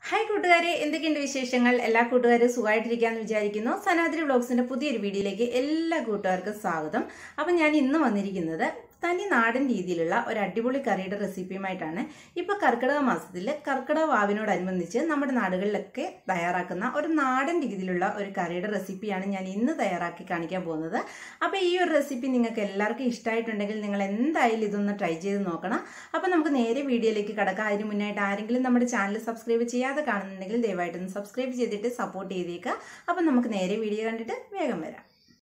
hi കൂട്ടുകാരെ എന്തൊക്കെയുണ്ട് വിശേഷങ്ങൾ എല്ലാ കൂട്ടുകാരും സുഖമായിട്ടിരിക്കാന്ന് വിചാരിക്കുന്നു സനാദ്രി വ്ളോഗ്സിന്റെ പുതിയൊരു വീഡിയോയിലേക്ക് എല്ലാ കൂട്ടുകാർക്കും സ്വാഗതം അപ്പം ഞാൻ ഇന്ന് വന്നിരിക്കുന്നത് തനി നാടൻ രീതിയിലുള്ള ഒരു അടിപൊളി കറിയുടെ റെസിപ്പിയുമായിട്ടാണ് ഇപ്പോൾ കർക്കിടക മാസത്തിൽ കർക്കിടക വാവിനോടനുബന്ധിച്ച് നമ്മുടെ നാടുകളിലൊക്കെ തയ്യാറാക്കുന്ന ഒരു നാടൻ രീതിയിലുള്ള ഒരു കറിയുടെ റെസിപ്പിയാണ് ഞാൻ ഇന്ന് തയ്യാറാക്കി കാണിക്കാൻ പോകുന്നത് അപ്പോൾ ഈ ഒരു റെസിപ്പി നിങ്ങൾക്ക് എല്ലാവർക്കും ഇഷ്ടമായിട്ടുണ്ടെങ്കിൽ നിങ്ങൾ എന്തായാലും ഇതൊന്ന് ട്രൈ ചെയ്ത് നോക്കണം അപ്പോൾ നമുക്ക് നേരെ വീഡിയോയിലേക്ക് കടക്കാം അതിന് മുന്നായിട്ട് ആരെങ്കിലും നമ്മുടെ ചാനൽ സബ്സ്ക്രൈബ് ചെയ്യാതെ കാണുന്നുണ്ടെങ്കിൽ ദയവായിട്ടൊന്ന് സബ്സ്ക്രൈബ് ചെയ്തിട്ട് സപ്പോർട്ട് ചെയ്തേക്കുക അപ്പോൾ നമുക്ക് നേരെ വീഡിയോ കണ്ടിട്ട് വേഗം വരാം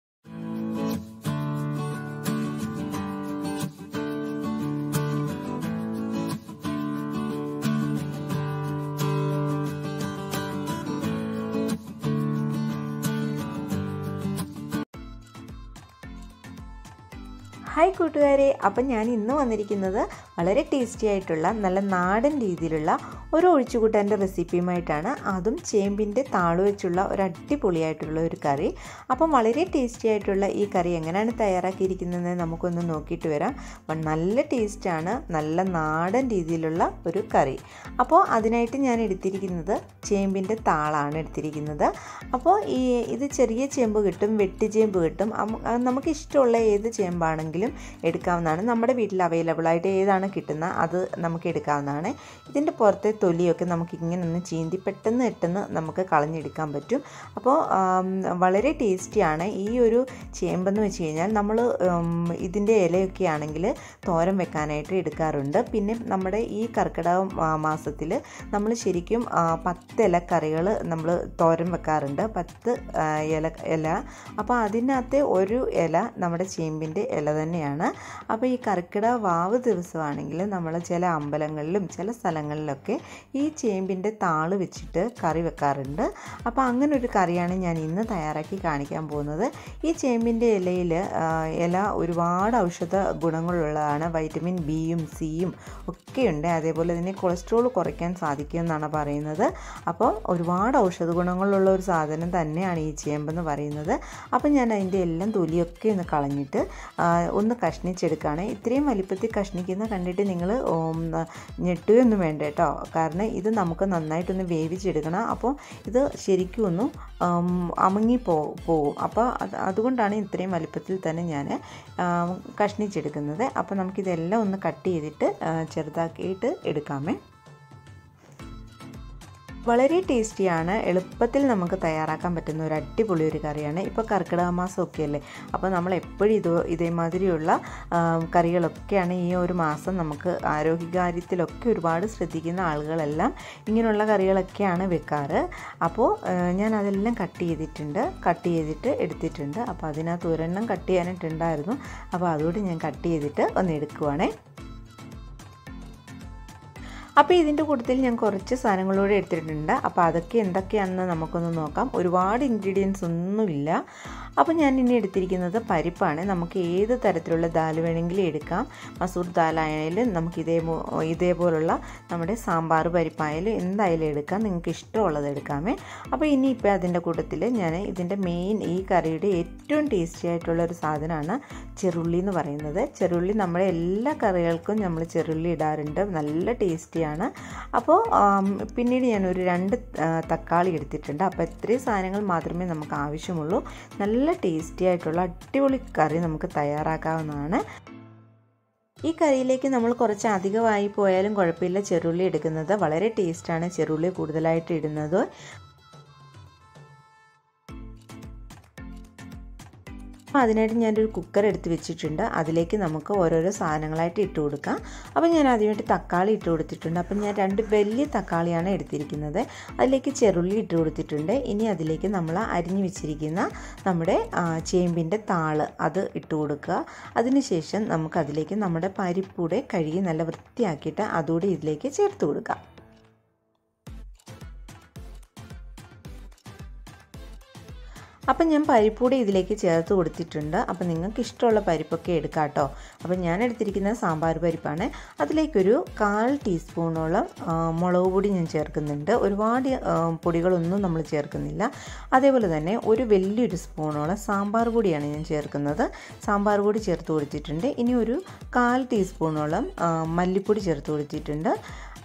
ഹായ് കൂട്ടുകാരെ അപ്പം ഞാൻ ഇന്ന് വന്നിരിക്കുന്നത് വളരെ ടേസ്റ്റി ആയിട്ടുള്ള നല്ല നാടൻ രീതിയിലുള്ള ഒരു ഒഴിച്ചുകൂട്ടാൻ്റെ റെസിപ്പിയുമായിട്ടാണ് അതും ചേമ്പിൻ്റെ താള് വെച്ചുള്ള ഒരു അടിപൊളിയായിട്ടുള്ള ഒരു കറി അപ്പം വളരെ ടേസ്റ്റി ആയിട്ടുള്ള ഈ കറി എങ്ങനെയാണ് തയ്യാറാക്കിയിരിക്കുന്നതെന്ന് നമുക്കൊന്ന് നോക്കിയിട്ട് വരാം നല്ല ടേസ്റ്റാണ് നല്ല നാടൻ രീതിയിലുള്ള ഒരു കറി അപ്പോൾ അതിനായിട്ട് ഞാൻ എടുത്തിരിക്കുന്നത് ചേമ്പിൻ്റെ താളാണ് എടുത്തിരിക്കുന്നത് അപ്പോൾ ഈ ഇത് ചെറിയ ചേമ്പ് കിട്ടും വെട്ടിച്ചേമ്പ് കിട്ടും നമുക്ക് ഇഷ്ടമുള്ള ഏത് ചേമ്പാണെങ്കിലും എടുക്കാവുന്നതാണ് നമ്മുടെ വീട്ടിൽ അവൈലബിൾ ആയിട്ട് ഏതാണ് കിട്ടുന്നത് അത് നമുക്ക് എടുക്കാവുന്നതാണ് ഇതിൻ്റെ പുറത്തെ തൊലിയൊക്കെ നമുക്ക് ഇങ്ങനെ ഒന്ന് ചീന്തി പെട്ടെന്ന് പെട്ടെന്ന് നമുക്ക് കളഞ്ഞെടുക്കാൻ പറ്റും അപ്പോൾ വളരെ ടേസ്റ്റിയാണ് ഈ ഒരു ചേമ്പെന്ന് വെച്ച് കഴിഞ്ഞാൽ നമ്മൾ ഇതിൻ്റെ ഇലയൊക്കെ ആണെങ്കിൽ തോരൻ വെക്കാനായിട്ട് എടുക്കാറുണ്ട് പിന്നെ നമ്മുടെ ഈ കർക്കിടക മാസത്തിൽ നമ്മൾ ശരിക്കും പത്ത് ഇല കറികൾ നമ്മൾ തോരൻ വെക്കാറുണ്ട് പത്ത് ഇല ഇല അപ്പോൾ അതിനകത്തെ ഒരു ഇല നമ്മുടെ ചേമ്പിൻ്റെ ഇല തന്നെയാണ് അപ്പോൾ ഈ കർക്കിടക വാവ് ദിവസമാണെങ്കിൽ നമ്മൾ ചില അമ്പലങ്ങളിലും ചില സ്ഥലങ്ങളിലൊക്കെ ഈ ചേമ്പിൻ്റെ താള് വെച്ചിട്ട് കറി വെക്കാറുണ്ട് അപ്പോൾ അങ്ങനെ ഒരു കറിയാണ് ഞാൻ ഇന്ന് തയ്യാറാക്കി കാണിക്കാൻ പോകുന്നത് ഈ ചേമ്പിൻ്റെ ഇലയിൽ ഇല ഒരുപാട് ഔഷധ ഗുണങ്ങളുള്ളതാണ് വൈറ്റമിൻ ബിയും സിയും ഒക്കെയുണ്ട് അതേപോലെ തന്നെ കൊളസ്ട്രോൾ കുറയ്ക്കാൻ സാധിക്കുമെന്നാണ് പറയുന്നത് അപ്പോൾ ഒരുപാട് ഔഷധ ഗുണങ്ങളുള്ള ഒരു സാധനം തന്നെയാണ് ഈ ചേമ്പെന്ന് പറയുന്നത് അപ്പോൾ ഞാൻ അതിൻ്റെ എല്ലാം തൊലിയൊക്കെ ഒന്ന് കളഞ്ഞിട്ട് ഒന്ന് കഷ്ണിച്ചെടുക്കുകയാണ് ഇത്രയും വലിപ്പത്തിൽ കഷ്ണിക്കുന്ന കണ്ടിട്ട് നിങ്ങൾ ഞെട്ടുകയൊന്നും വേണ്ട കേട്ടോ കാരണം ഇത് നമുക്ക് നന്നായിട്ടൊന്ന് വേവിച്ചെടുക്കണം അപ്പോൾ ഇത് ശരിക്കും ഒന്ന് അമങ്ങി പോ പോവും അപ്പോൾ അത് അതുകൊണ്ടാണ് ഇത്രയും വലിപ്പത്തിൽ തന്നെ ഞാൻ കഷ്ണിച്ചെടുക്കുന്നത് അപ്പോൾ നമുക്കിതെല്ലാം ഒന്ന് കട്ട് ചെയ്തിട്ട് ചെറുതാക്കിയിട്ട് എടുക്കാമേ വളരെ ടേസ്റ്റിയാണ് എളുപ്പത്തിൽ നമുക്ക് തയ്യാറാക്കാൻ പറ്റുന്ന ഒരു അടിപൊളി ഒരു കറിയാണ് ഇപ്പോൾ കർക്കിടക മാസമൊക്കെ അല്ലേ അപ്പോൾ നമ്മൾ എപ്പോഴും ഇത് ഇതേമാതിരിയുള്ള കറികളൊക്കെയാണ് ഈ ഒരു മാസം നമുക്ക് ആരോഗ്യകാര്യത്തിലൊക്കെ ഒരുപാട് ശ്രദ്ധിക്കുന്ന ആളുകളെല്ലാം ഇങ്ങനെയുള്ള കറികളൊക്കെയാണ് വെക്കാറ് അപ്പോൾ ഞാൻ അതെല്ലാം കട്ട് ചെയ്തിട്ടുണ്ട് കട്ട് ചെയ്തിട്ട് എടുത്തിട്ടുണ്ട് അപ്പോൾ അതിനകത്ത് ഒരെണ്ണം കട്ട് ചെയ്യാനായിട്ടുണ്ടായിരുന്നു അപ്പോൾ അതുകൊണ്ട് ഞാൻ കട്ട് ചെയ്തിട്ട് ഒന്ന് എടുക്കുവാണേ അപ്പോൾ ഇതിൻ്റെ കൂട്ടത്തിൽ ഞാൻ കുറച്ച് സാധനങ്ങളൂടെ എടുത്തിട്ടുണ്ട് അപ്പോൾ അതൊക്കെ എന്തൊക്കെയാണെന്ന് നമുക്കൊന്ന് നോക്കാം ഒരുപാട് ഇൻഗ്രീഡിയൻസ് ഒന്നുമില്ല അപ്പോൾ ഞാൻ ഇനി എടുത്തിരിക്കുന്നത് പരിപ്പാണ് നമുക്ക് ഏത് തരത്തിലുള്ള ദാൽ വേണമെങ്കിലും എടുക്കാം മസൂർ ദാലായാലും നമുക്ക് ഇതേ ഇതേപോലുള്ള നമ്മുടെ സാമ്പാർ പരിപ്പായാലും എന്തായാലും എടുക്കാം നിങ്ങൾക്ക് ഇഷ്ടമുള്ളത് എടുക്കാമേ അപ്പോൾ ഇനിയിപ്പോൾ അതിൻ്റെ കൂട്ടത്തിൽ ഞാൻ ഇതിൻ്റെ മെയിൻ ഈ കറിയുടെ ഏറ്റവും ടേസ്റ്റി ആയിട്ടുള്ള ഒരു സാധനമാണ് ചെറുള്ളി എന്ന് പറയുന്നത് ചെറുള്ളി നമ്മുടെ എല്ലാ കറികൾക്കും നമ്മൾ ചെറുള്ളി ഇടാറുണ്ട് നല്ല ടേസ്റ്റിയാണ് അപ്പോൾ പിന്നീട് ഞാൻ ഒരു രണ്ട് തക്കാളി എടുത്തിട്ടുണ്ട് അപ്പോൾ ഇത്രയും സാധനങ്ങൾ മാത്രമേ നമുക്ക് ആവശ്യമുള്ളൂ നല്ല നല്ല ടേസ്റ്റി ആയിട്ടുള്ള അടിപൊളി കറി നമുക്ക് തയ്യാറാക്കാവുന്നതാണ് ഈ കറിയിലേക്ക് നമ്മൾ കുറച്ച് അധികമായി പോയാലും കുഴപ്പമില്ല ചെറുള്ളി എടുക്കുന്നത് വളരെ ടേസ്റ്റാണ് ചെറുള്ളി കൂടുതലായിട്ട് ഇടുന്നത് അപ്പോൾ അതിനായിട്ട് ഞാനൊരു കുക്കർ എടുത്ത് വെച്ചിട്ടുണ്ട് അതിലേക്ക് നമുക്ക് ഓരോരോ സാധനങ്ങളായിട്ട് ഇട്ട് കൊടുക്കാം അപ്പോൾ ഞാൻ ആദ്യമായിട്ട് തക്കാളി ഇട്ട് കൊടുത്തിട്ടുണ്ട് അപ്പം ഞാൻ രണ്ട് വലിയ തക്കാളിയാണ് എടുത്തിരിക്കുന്നത് അതിലേക്ക് ചെറുള്ളി ഇട്ട് കൊടുത്തിട്ടുണ്ട് ഇനി അതിലേക്ക് നമ്മൾ അരിഞ്ഞു വെച്ചിരിക്കുന്ന നമ്മുടെ ചേമ്പിൻ്റെ താള് അത് ഇട്ട് കൊടുക്കുക അതിനുശേഷം നമുക്ക് അതിലേക്ക് നമ്മുടെ പരിപ്പൂടെ കഴുകി നല്ല വൃത്തിയാക്കിയിട്ട് അതുകൂടി ഇതിലേക്ക് ചേർത്ത് കൊടുക്കാം അപ്പം ഞാൻ പരിപ്പൂടി ഇതിലേക്ക് ചേർത്ത് കൊടുത്തിട്ടുണ്ട് അപ്പം നിങ്ങൾക്ക് ഇഷ്ടമുള്ള പരിപ്പൊക്കെ എടുക്കാം കേട്ടോ അപ്പം ഞാൻ എടുത്തിരിക്കുന്നത് സാമ്പാർ പരിപ്പാണ് അതിലേക്കൊരു കാൽ ടീസ്പൂണോളം മുളക് പൊടി ഞാൻ ചേർക്കുന്നുണ്ട് ഒരുപാട് പൊടികളൊന്നും നമ്മൾ ചേർക്കുന്നില്ല അതേപോലെ തന്നെ ഒരു വലിയൊരു സ്പൂണോളം സാമ്പാർ പൊടിയാണ് ഞാൻ ചേർക്കുന്നത് സാമ്പാർ പൊടി ചേർത്ത് കൊടുത്തിട്ടുണ്ട് ഇനി ഒരു കാൽ ടീസ്പൂണോളം മല്ലിപ്പൊടി ചേർത്ത് കൊടുത്തിട്ടുണ്ട്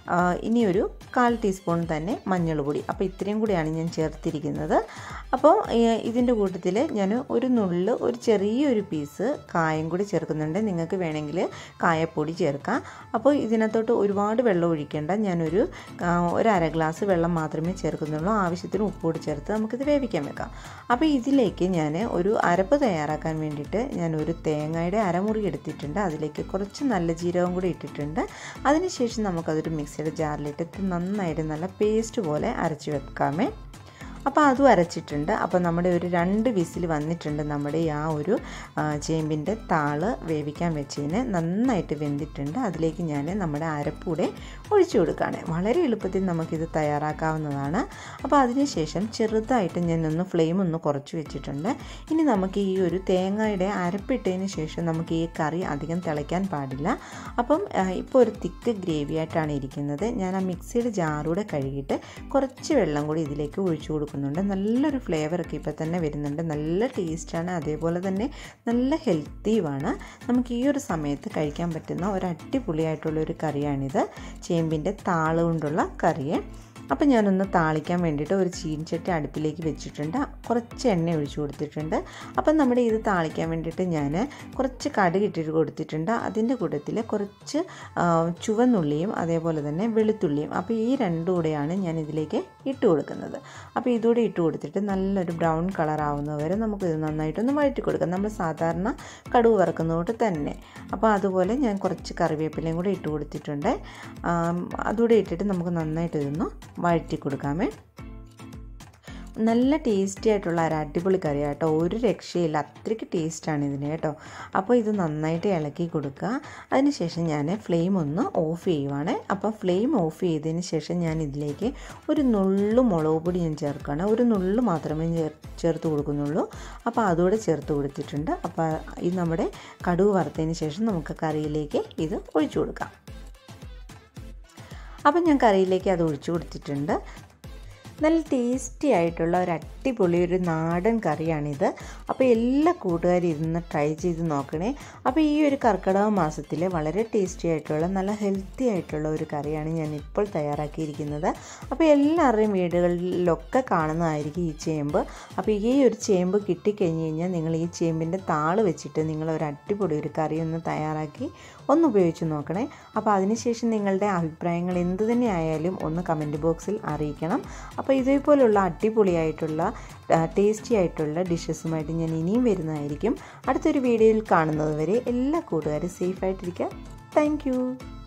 ഇനിയൊരു കാൽ ടീസ്പൂൺ തന്നെ മഞ്ഞൾപ്പൊടി അപ്പോൾ ഇത്രയും കൂടിയാണ് ഞാൻ ചേർത്തിരിക്കുന്നത് അപ്പോൾ ഇതിൻ്റെ കൂട്ടത്തിൽ ഞാൻ ഒരു നുള്ള് ഒരു ചെറിയൊരു പീസ് കായം കൂടി ചേർക്കുന്നുണ്ട് നിങ്ങൾക്ക് വേണമെങ്കിൽ കായപ്പൊടി ചേർക്കാം അപ്പോൾ ഇതിനകത്തോട്ട് ഒരുപാട് വെള്ളം ഒഴിക്കേണ്ട ഞാനൊരു ഒരു അര ഗ്ലാസ് വെള്ളം മാത്രമേ ചേർക്കുന്നുള്ളൂ ആവശ്യത്തിന് ഉപ്പുകൂടി ചേർത്ത് നമുക്കിത് വേവിക്കാൻ വെക്കാം അപ്പോൾ ഇതിലേക്ക് ഞാൻ ഒരു അരപ്പ് തയ്യാറാക്കാൻ വേണ്ടിയിട്ട് ഞാൻ ഒരു തേങ്ങയുടെ അരമുറി എടുത്തിട്ടുണ്ട് അതിലേക്ക് കുറച്ച് നല്ല ജീരകം കൂടി ഇട്ടിട്ടുണ്ട് അതിനുശേഷം നമുക്കതൊരു മിക്സിയുടെ ജാറിലിട്ട് നന്നായിട്ട് നല്ല പേസ്റ്റ് പോലെ അരച്ച് വെക്കാമേ അപ്പോൾ അതും അരച്ചിട്ടുണ്ട് അപ്പോൾ നമ്മുടെ ഒരു രണ്ട് വിസിൽ വന്നിട്ടുണ്ട് നമ്മുടെ ആ ഒരു ചേമ്പിൻ്റെ താള് വേവിക്കാൻ വെച്ചതിന് നന്നായിട്ട് വെന്തിട്ടുണ്ട് അതിലേക്ക് ഞാൻ നമ്മുടെ അരപ്പൂടെ ഒഴിച്ചു കൊടുക്കുകയാണ് വളരെ എളുപ്പത്തിൽ നമുക്കിത് തയ്യാറാക്കാവുന്നതാണ് അപ്പോൾ അതിനുശേഷം ചെറുതായിട്ട് ഞാനൊന്ന് ഫ്ലെയിം ഒന്ന് കുറച്ച് വെച്ചിട്ടുണ്ട് ഇനി നമുക്ക് ഈ ഒരു തേങ്ങയുടെ അരപ്പിട്ടതിന് ശേഷം നമുക്ക് ഈ കറി അധികം തിളയ്ക്കാൻ പാടില്ല അപ്പം ഇപ്പോൾ ഒരു തിക്ക് ഗ്രേവി ആയിട്ടാണ് ഇരിക്കുന്നത് ഞാൻ ആ മിക്സിയുടെ ജാറൂടെ കഴുകിയിട്ട് കുറച്ച് വെള്ളം കൂടി ഇതിലേക്ക് ഒഴിച്ചു കൊടുക്കും കൊടുക്കുന്നുണ്ട് നല്ലൊരു ഫ്ലേവറൊക്കെ ഇപ്പോൾ തന്നെ വരുന്നുണ്ട് നല്ല ടേസ്റ്റാണ് അതേപോലെ തന്നെ നല്ല ഹെൽത്തിയുമാണ് നമുക്ക് ഈ ഒരു സമയത്ത് കഴിക്കാൻ പറ്റുന്ന ഒരു അടിപൊളിയായിട്ടുള്ള ഒരു കറിയാണിത് ചേമ്പിൻ്റെ താള് കൊണ്ടുള്ള കറിയെ അപ്പം ഞാനൊന്ന് താളിക്കാൻ വേണ്ടിയിട്ട് ഒരു ചീൻചട്ടി അടുപ്പിലേക്ക് വെച്ചിട്ടുണ്ട് കുറച്ച് എണ്ണ ഒഴിച്ചു കൊടുത്തിട്ടുണ്ട് അപ്പം നമ്മുടെ ഇത് താളിക്കാൻ വേണ്ടിയിട്ട് ഞാൻ കുറച്ച് കടുക് ഇട്ടിട്ട് കൊടുത്തിട്ടുണ്ട് അതിൻ്റെ കൂട്ടത്തിൽ കുറച്ച് ചുവന്നുള്ളിയും അതേപോലെ തന്നെ വെളുത്തുള്ളിയും അപ്പോൾ ഈ രണ്ടും കൂടെയാണ് ഞാൻ ഇതിലേക്ക് ഇട്ട് കൊടുക്കുന്നത് അപ്പോൾ ഇതുകൂടെ ഇട്ട് കൊടുത്തിട്ട് നല്ലൊരു ബ്രൗൺ കളർ ആവുന്നവരെ നമുക്കിത് നന്നായിട്ടൊന്ന് വഴറ്റി കൊടുക്കാം നമ്മൾ സാധാരണ കടുക് വറക്കുന്നതുകൊണ്ട് തന്നെ അപ്പോൾ അതുപോലെ ഞാൻ കുറച്ച് കറിവേപ്പിലയും കൂടെ ഇട്ട് കൊടുത്തിട്ടുണ്ട് അതുകൂടെ ഇട്ടിട്ട് നമുക്ക് നന്നായിട്ട് ഇതൊന്ന് വഴറ്റി കൊടുക്കാമേ നല്ല ടേസ്റ്റി ആയിട്ടുള്ള ഒരു അടിപൊളി കറി കേട്ടോ ഒരു രക്ഷയില്ല അത്രയ്ക്ക് ടേസ്റ്റാണ് ഇതിന് കേട്ടോ അപ്പോൾ ഇത് നന്നായിട്ട് ഇളക്കി കൊടുക്കുക അതിനുശേഷം ഞാൻ ഫ്ലെയിം ഒന്ന് ഓഫ് ചെയ്യുവാണ് അപ്പോൾ ഫ്ലെയിം ഓഫ് ചെയ്തതിന് ശേഷം ഞാൻ ഇതിലേക്ക് ഒരു നുള്ളു മുളക് പൊടി ഞാൻ ചേർക്കുകയാണ് ഒരു നുള്ളു മാത്രമേ ചേർത്ത് കൊടുക്കുന്നുള്ളൂ അപ്പോൾ അതുകൂടെ ചേർത്ത് കൊടുത്തിട്ടുണ്ട് അപ്പോൾ ഇത് നമ്മുടെ കടുവ് വറുത്തതിന് ശേഷം നമുക്ക് കറിയിലേക്ക് ഇത് ഒഴിച്ചു കൊടുക്കാം അപ്പം ഞാൻ കറിയിലേക്ക് അത് ഒഴിച്ചു കൊടുത്തിട്ടുണ്ട് നല്ല ടേസ്റ്റി ആയിട്ടുള്ള ഒരു അടിപൊളി ഒരു നാടൻ കറിയാണിത് അപ്പോൾ എല്ലാ കൂട്ടുകാരും ഇരുന്ന് ട്രൈ ചെയ്ത് നോക്കണേ അപ്പോൾ ഈ ഒരു കർക്കിടക മാസത്തിൽ വളരെ ടേസ്റ്റി ആയിട്ടുള്ള നല്ല ഹെൽത്തി ആയിട്ടുള്ള ഒരു കറിയാണ് ഞാൻ ഇപ്പോൾ തയ്യാറാക്കിയിരിക്കുന്നത് അപ്പോൾ എല്ലാവരുടെയും വീടുകളിലൊക്കെ കാണുന്നതായിരിക്കും ഈ ചേമ്പ് അപ്പോൾ ഈ ഒരു ചേമ്പ് കിട്ടിക്കഴിഞ്ഞ് കഴിഞ്ഞാൽ നിങ്ങൾ ഈ ചേമ്പിൻ്റെ താള് വെച്ചിട്ട് നിങ്ങൾ ഒരു അടിപൊളി ഒരു കറി ഒന്ന് തയ്യാറാക്കി ഒന്ന് ഉപയോഗിച്ച് നോക്കണേ അപ്പോൾ അതിനുശേഷം നിങ്ങളുടെ അഭിപ്രായങ്ങൾ എന്ത് തന്നെ ആയാലും ഒന്ന് കമൻറ്റ് ബോക്സിൽ അറിയിക്കണം അപ്പോൾ ഇതേപോലുള്ള അടിപൊളിയായിട്ടുള്ള ടേസ്റ്റി ആയിട്ടുള്ള ഡിഷസുമായിട്ട് ഞാൻ ഇനിയും വരുന്നതായിരിക്കും അടുത്തൊരു വീഡിയോയിൽ കാണുന്നത് വരെ എല്ലാ കൂട്ടുകാരും സേഫായിട്ടിരിക്കുക താങ്ക്